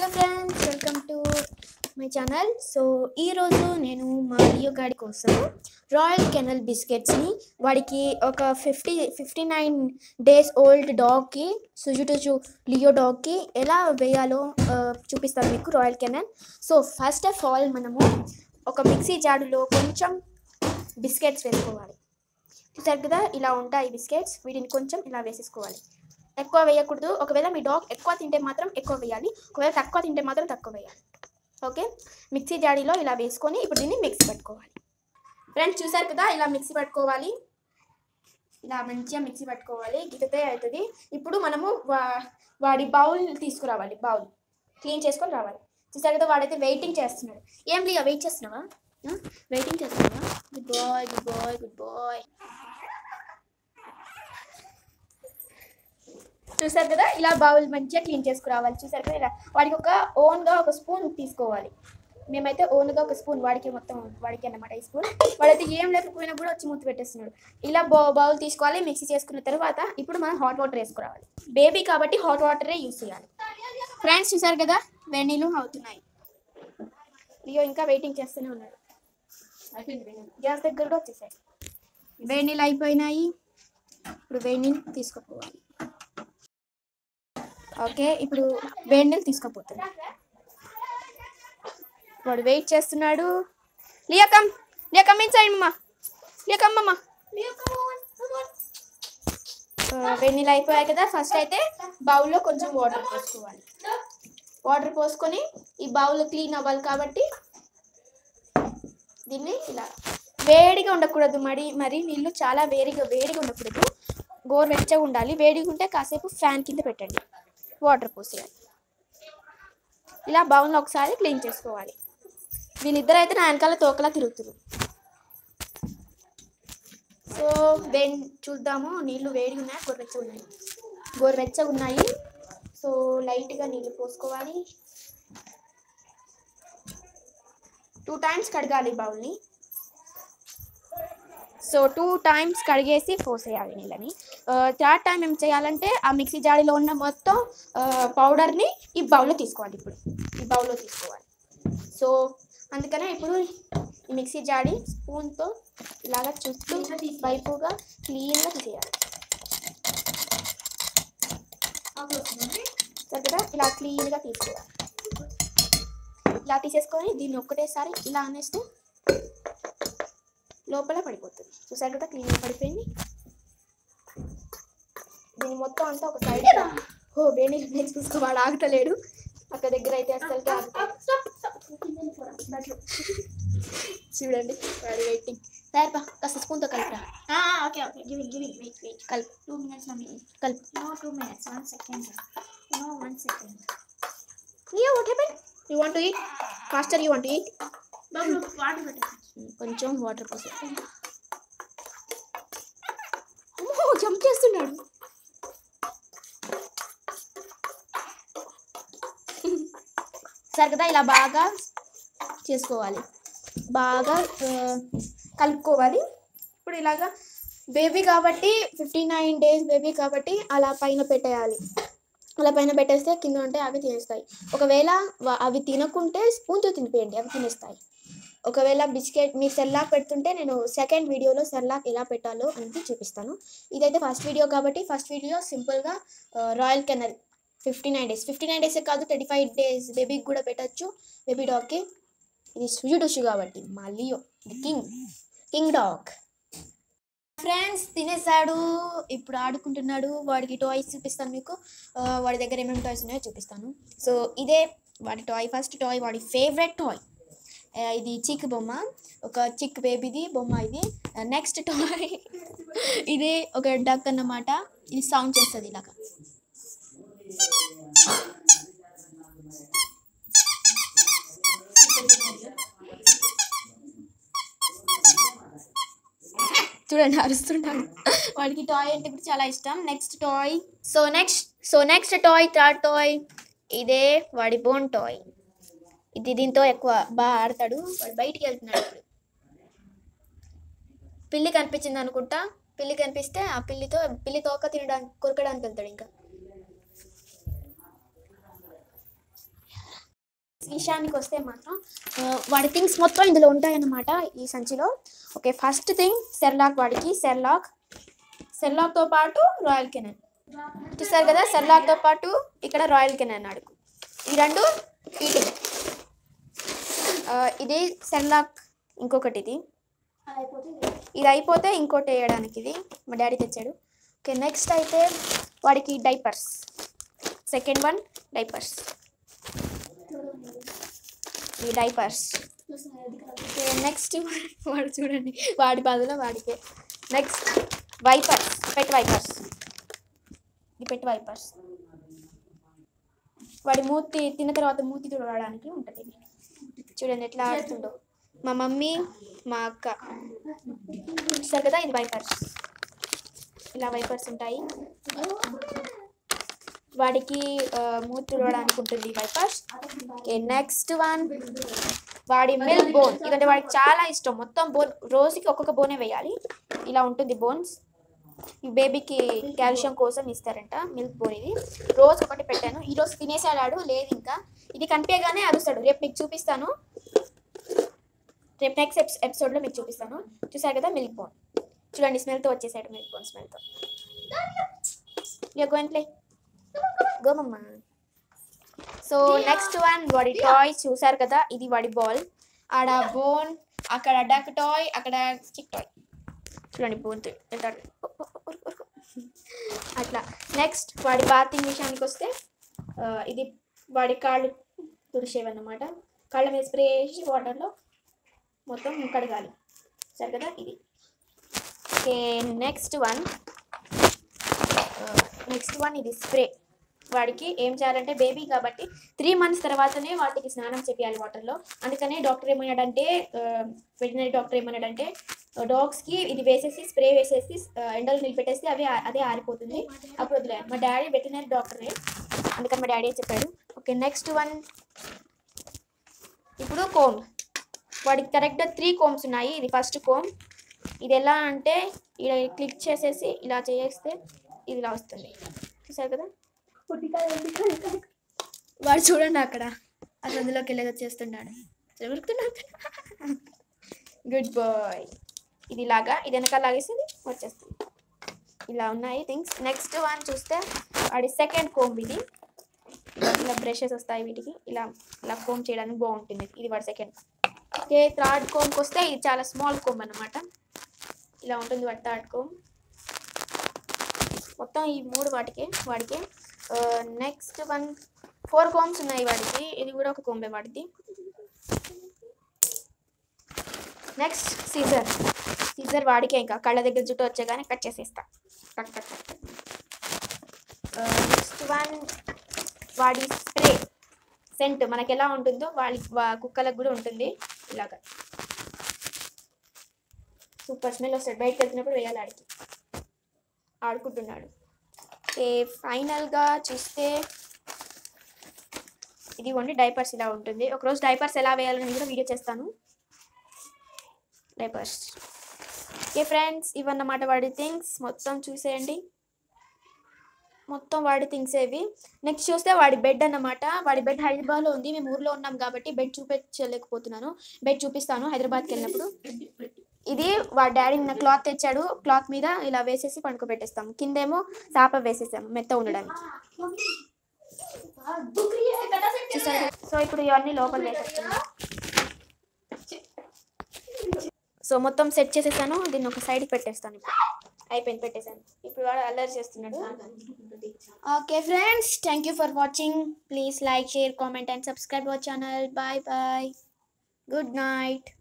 Hello friends welcome to my channel so ఈరోజు నేను మా లియో గాడి కోసం రాయల్ కెనల్ బిస్కెట్స్ని వాడికి ఒక fifty fifty nine days old డాగ్కి సుజుటుజు లియో డాగ్కి ఎలా వేయాలో ఆ, చూపిస్తాను మీకు Royal Canin so first of all మనము ఒక మిక్సీ జాడులో కొంచెం బిస్కెట్స్ వేసుకోవాలి చూసారు కదా ఇలా ఉంటాయి బిస్కెట్స్ వీటిని కొంచెం ఇలా వేసేసుకోవాలి ఎక్కువ వేయకూడదు ఒకవేళ మీ డాగ్ ఎక్కువ తింటే మాత్రం ఎక్కువ వేయాలి ఒకవేళ తక్కువ తింటే మాత్రం తక్కువ వేయాలి ఓకే మిక్సీ జాడీలో ఇలా వేసుకొని ఇప్పుడు దీన్ని మిక్సీ పట్టుకోవాలి ఫ్రెండ్స్ చూసారు కదా ఇలా మిక్సీ పట్టుకోవాలి ఇలా మంచిగా మిక్సీ పట్టుకోవాలి గిటతే అవుతుంది ఇప్పుడు మనము వా- వాడి బౌల్ తీసుకురావాలి బౌల్ క్లీన్ చేసుకొని రావాలి చూసారు కదా వాడైతే వెయిటింగ్ చేస్తున్నాడు ఏం లియా వెయిట్ చేస్తున్నావా వెయిటింగ్ చేస్తున్నావా good boy good boy good boy చూసారు కదా ఇలా బౌల్ మంచిగా క్లీన్ చేసుకురావాలి చూసారు కదా ఇలా వాడికి ఒక ఓన్గా ఒక స్పూన్ తీసుకోవాలి మేమైతే ఓన్గా ఒక స్పూన్ వాడికి మొత్తం వాడికి అన్నమాట ఈ స్పూన్ వాడైతే ఏం లేకపోయినా కూడా వచ్చి మూత పెట్టేస్తున్నాడు ఇలా బౌ బౌల్ తీసుకోవాలి మిక్సీ చేసుకున్న తర్వాత ఇప్పుడు మనం హాట్ వాటర్ వేసుకురావాలి బేబీ కాబట్టి హాట్ వాటరే యూస్ చేయాలి ఫ్రెండ్స్ చూసారు కదా వెన్నీళ్ళు అవుతున్నాయి లియో ఇంకా వెయిటింగ్ చేస్తూనే ఉన్నాడు గ్యాస్ దగ్గర కూడా వచ్చేసాయి వేడి నీళ్ళు అయిపోయినాయి ఇప్పుడు వేడి నీళ్ళు తీసుకుపోవాలి ఓకే ఇప్పుడు వేడి నీళ్ళు తీసుకుపోతుంది వాడు వెయిట్ చేస్తున్నాడు Leo come Leo come inside అమ్మా లియా కమ్ అమ్మా వేడి నీళ్ళు అయిపోయాయి కదా ఫస్ట్ అయితే బౌల్లో కొంచెం వాటర్ పోసుకోవాలి వాటర్ పోసుకొని ఈ బౌల్ క్లీన్ అవ్వాలి కాబట్టి దీన్ని ఇలా వేడిగా ఉండకూడదు మరి మరి నీళ్ళు చాలా వేడిగా వేడిగా ఉండకూడదు గోరువెచ్చగా ఉండాలి వేడిగా ఉంటే కాసేపు ఫ్యాన్ కింద పెట్టండి వాటర్ పోసేయాలి ఇలా బౌల్లో ఒకసారి క్లీన్ చేసుకోవాలి వీళ్ళిద్దరు అయితే నా వెనకాల తోకలా తిరుగుతున్నారు సో వేడి చూద్దాము నీళ్ళు వేడిగా ఉన్నాయా గోరువెచ్చగా ఉన్నాయి గోరువెచ్చగా ఉన్నాయి సో లైట్గా నీళ్ళు పోసుకోవాలి టూ టైమ్స్ కడగాలి బౌల్ని సో టూ టైమ్స్ కడిగేసి పోసేయాలి నీళ్ళని థర్డ్ టైం ఏం చేయాలంటే ఆ మిక్సీ జాడీలో ఉన్న మొత్తం పౌడర్ని ఈ బౌల్లో తీసుకోవాలి ఇప్పుడు ఈ బౌల్లో తీసుకోవాలి సో అందుకనే ఇప్పుడు ఈ మిక్సీ జాడీ స్పూన్తో ఇలాగా చుట్టూ వైపుగా క్లీన్గా తీసేయాలి సరే కదా ఇలా క్లీన్గా తీసుకోవాలి ఇలా తీసేసుకొని దీన్ని ఒక్కటేసారి ఇలా అనేస్తే లోపల పడిపోతుంది చూసారు కదా క్లీన్గా పడిపోయింది దీన్ని మొత్తం అంతా ఒక సైడ్ ఓ వేడి నేను చూసుకో వాడు ఆగుతలేడు అక్క దగ్గర అయితే అసలు చూడండి వాడు వెయిటింగ్ సరే బా కాస్త స్పూన్తో కలిపిరా okay okay giving giving wait wait కలుపు టూ మినిట్స్ మమ్మీ కలుపు no two minutes one second no one second Leo, what happened? You want to eat? Faster, you want to eat? బాబు వాటర్ పెట్టండి కొంచెం వాటర్ పోసి అమ్మో jump చేస్తున్నాడు సరే కదా ఇలా బాగా చేసుకోవాలి బాగా ఆ, కలుపుకోవాలి ఇప్పుడు ఇలాగా బేబీ కాబట్టి ఫిఫ్టీ నైన్ డేస్ బేబీ కాబట్టి అలా పైన పెట్టేయాలి అలా పైన పెట్టేస్తే కింద ఉంటే అవి తినేస్తాయి ఒకవేళ వా- అవి తినకుంటే స్పూన్తో తినిపేయండి అవి తినేస్తాయి ఒకవేళ బిస్కెట్ మీరు సెర్లాక్ పెడుతుంటే నేను సెకండ్ వీడియోలో సెర్లాక్ ఎలా పెట్టాలో అనేది చూపిస్తాను ఇదైతే ఫస్ట్ వీడియో కాబట్టి ఫస్ట్ వీడియో సింపుల్గా Royal Canin fifty nine days fifty nine days కాదు థర్టీ ఫైవ్ డేస్ బేబీకి కూడా పెట్టచ్చు బేబీ డాగ్కి ఇది సుజుడుషు కాబట్టి మా Leo the king king dog friends తినేసాడు ఇప్పుడు ఆడుకుంటున్నాడు వాడికి టాయ్స్ చూపిస్తాను మీకు ఆ, వాడి దగ్గర ఏమేమి టాయ్స్ ఉన్నాయో చూపిస్తాను సో ఇదే వాడి టాయ్ ఫస్ట్ టాయ్ వాడి ఫేవరెట్ టాయ్ ఇది చిక్ బొమ్మ ఒక చిక్ బేబీది బొమ్మ ఇది నెక్స్ట్ టాయ్ ఇది ఒక డక్ అన్నమాట ఇది సౌండ్ చేస్తుంది ఇలాగా చూడండి అరుస్తున్నాడు వాడికి టాయ్ అంటే కూడా చాలా ఇష్టం next toy so next so next toy third toy ఇదే వాడి బోన్ టాయ్ ఇది దీంతో ఎక్కువ బాగా ఆడతాడు వాడు బయటికి వెళ్తున్నాడు ఇప్పుడు పిల్లి కనిపించింది అనుకుంటా పిల్లి కనిపిస్తే ఆ పిల్లితో పిల్లి తోక తినడానికి కొరకడానికి వెళ్తాడు ఇంకా విషయానికి వస్తే మాత్రం ఆ, వాడి థింగ్స్ మొత్తం ఇందులో ఉంటాయన్నమాట ఈ సంచిలో ఓకే ఫస్ట్ థింగ్ సెర్లాక్ వాడికి సెర్లాక్ సెర్లాక్తో పాటు రాయల్ కెనన్ చూసారు కదా సెర్లాక్తో పాటు ఇక్కడ రాయల్ కెనన్ అడుగు ఈ రెండు ఈటింగ్ ఇది సెర్లాక్ ఇంకొకటి ఇది ఇది అయిపోతే ఇంకోటి వేయడానికి ఇది మా డాడీ తెచ్చాడు ఓకే నెక్స్ట్ అయితే వాడికి డైపర్స్ సెకండ్ వన్ డైపర్స్ ఈ డైపర్స్ ఓకే నెక్స్ట్ వాడు చూడండి వాడి బాధలో వాడికే నెక్స్ట్ వైపర్స్ పెట్ వైపర్స్ ఇది పెట్ వైపర్స్ వాడి మూతి తిన్న తర్వాత మూతి తుడవడానికి ఉంటుంది ఇది చూడండి ఎట్లా ఆడుతుండో మా మమ్మీ మా అక్క చూస్తారు కదా ఇది వైపర్స్ ఇలా వైపర్స్ ఉంటాయి వాడికి ఆ, మూతి తుడవడానికి ఉంటుంది వైపర్స్ ఓకే నెక్స్ట్ వన్ వాడి మిల్క్ బోన్ ఇదంటే వాడికి చాలా ఇష్టం మొత్తం బోన్ రోజుకి ఒక్కొక్క బోనే వేయాలి ఇలా ఉంటుంది బోన్స్ ఈ బేబీకి కాల్షియం కోసం ఇస్తారంట మిల్క్ బోన్ ఇది రోజు ఒకటి పెట్టాను ఈ రోజు తినేసాడాడు లేదు ఇంకా ఇది కనిపించగానే అరుస్తాడు రేపు మీకు చూపిస్తాను రేపు నెక్స్ట్ ఎపిసోడ్లో మీకు చూపిస్తాను చూసారు కదా మిల్క్ బోన్ చూడండి స్మెల్తో వచ్చేసాడు మిల్క్ బోన్ స్మెల్తో ఇక గోయిన్ ప్లే గోమమ్మ సో నెక్స్ట్ వన్ వాడి టాయ్ చూసారు కదా ఇది వాడి బాల్ ఆడ బోన్ అక్కడ డక్ టాయ్ అక్కడ స్టిక్ టాయ్ చూడండి బోన్ అట్లా నెక్స్ట్ వాడి బాతింగ్ విషయానికి వస్తే ఆ, ఇది వాడి కాళ్ళు తుడిచేవన్నమాట కాళ్ళ మీద స్ప్రే చేసి వాటర్లో మొత్తం కడగాలి సరే కదా ఇది okay next one next one ఇది స్ప్రే వాడికి ఏం చేయాలంటే బేబీ కాబట్టి త్రీ మంత్స్ తర్వాతనే వాటికి స్నానం చేయాలి వాటర్లో అందుకనే డాక్టర్ ఏమన్నాడంటే వెటనరీ డాక్టర్ ఏమన్నాడంటే డాగ్స్కి ఇది వేసేసి స్ప్రే వేసేసి ఆ, ఎండలో నిలబెట్టేసి అవి ఆ- అదే ఆరిపోతుంది అప్పుడు వదిలేదు మా డాడీ వెటనరీ డాక్టరే అందుకని మా డాడీ చెప్పాడు ఓకే నెక్స్ట్ వన్ ఇప్పుడు కోమ్ వాడికి కరెక్ట్గా త్రీ కోమ్స్ ఉన్నాయి ఇది ఫస్ట్ కోమ్ ఇది ఎలా అంటే ఇలా క్లిక్ చేసేసి ఇలా చేస్తే ఇది ఇలా వస్తుంది చూసారు కదా వాడు చూడండి అక్కడ అసలు అందులోకి వెళ్ళేది వచ్చేస్తున్నాడు ఉరుకుతున్నాడు గుడ్ బాయ్ ఇది ఇలాగా ఇది వెనకాల లాగేస్తుంది వచ్చేస్తుంది ఇలా ఉన్నాయి థింగ్స్ నెక్స్ట్ వన్ చూస్తే వాడి సెకండ్ కోమ్ ఇది ఇలా- ఇలా బ్రషెస్ వస్తాయి వీటికి ఇలా ఇలా కోమ్ చేయడానికి బాగుంటుంది ఇది వాడి సెకండ్ ఓకే థర్డ్ కోమ్కి వస్తే ఇది చాలా స్మాల్ కోమ్ అన్నమాట ఇలా ఉంటుంది వాడి థర్డ్ కోమ్ మొత్తం ఈ మూడు వాటికి వాడికి నెక్స్ట్ వన్ ఫోర్ కోమ్స్ ఉన్నాయి వాడికి ఇది కూడా ఒక కోంబే వాడిది నెక్స్ట్ సీజర్ సీజర్ వాడికే ఇంకా కళ్ళ దగ్గర జుట్టు వచ్చేగానే కట్ చేసేస్తా cut cut cut next one వాడి స్ప్రే సెంట్ మనకి ఎలా ఉంటుందో వాళ్ళ వా- కుక్కలకు కూడా ఉంటుంది ఇలాగా సూపర్ స్మెల్ వస్తాడు బయటకు వెళ్తున్నప్పుడు వేయాలి ఆడికి ఆడుకుంటున్నాడు ఓకే ఫైనల్గా చూస్తే ఇది ఓన్లీ డైపర్స్ ఇలా ఉంటుంది ఒకరోజు డైపర్స్ ఎలా వేయాలని కూడా వీడియో చేస్తాను డైపర్స్ ఓకే ఫ్రెండ్స్ ఇవన్నమాట వాడి థింగ్స్ మొత్తం చూసేయండి మొత్తం వాడి థింగ్స్ ఇవి నెక్స్ట్ చూస్తే వాడి బెడ్ అన్నమాట వాడి బెడ్ హైదరాబాద్లో ఉంది మేము ఊర్లో ఉన్నాం కాబట్టి బెడ్ చూపించలేకపోతున్నాను బెడ్ చూపిస్తాను హైదరాబాద్కి వెళ్ళినప్పుడు ఇది వాడి డాడీ నిన్న క్లాత్ తెచ్చాడు క్లాత్ మీద ఇలా వేసేసి పండుకోబెట్టేస్తాం కిందేమో చాప వేసేసాము మెత్త ఉండడానికి చూసారు సో ఇప్పుడు ఇవన్నీ లోపల వేసేస్తున్నాం సో మొత్తం సెట్ చేసేసాను దీన్ని ఒక సైడ్కి పెట్టేస్తాను ఇప్పుడు అయిపోయింది పెట్టేశాను ఇప్పుడు వాడు అల్లరి చేస్తున్నాడు okay friends thank you for watching please like share comment and subscribe our channel bye bye good night